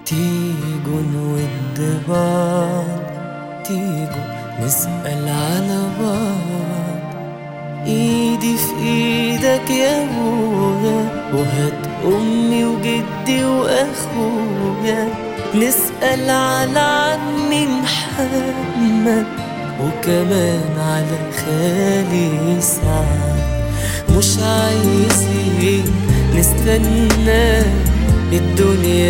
تيجوا نود بعض تيجوا نسأل على بعض ايدي في ايدك يا ابويا وهات امي وجدي واخويا نسأل على عمي محمد وكمان على خالي سعد مش عايزين نستنى الدنيا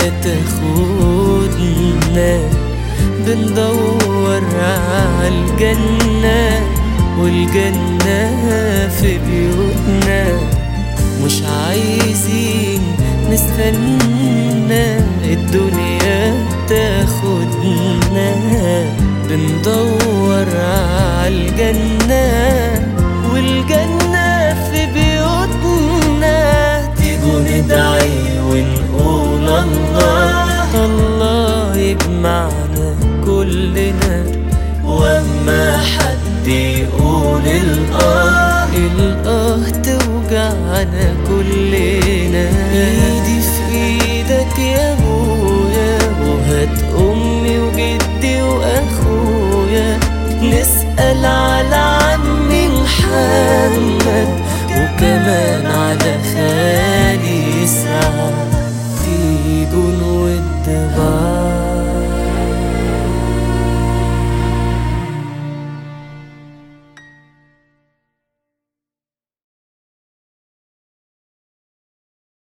تاخدنا بندور عالجنة والجنة في بيوتنا مش عايزين نستنى الدنيا تاخدنا بندور عالجنة والجنة في بيوتنا تيجوا ندعي ونقول الله الله يجمعنا كلنا واما حد يقول الاه الاه توجعنا كلنا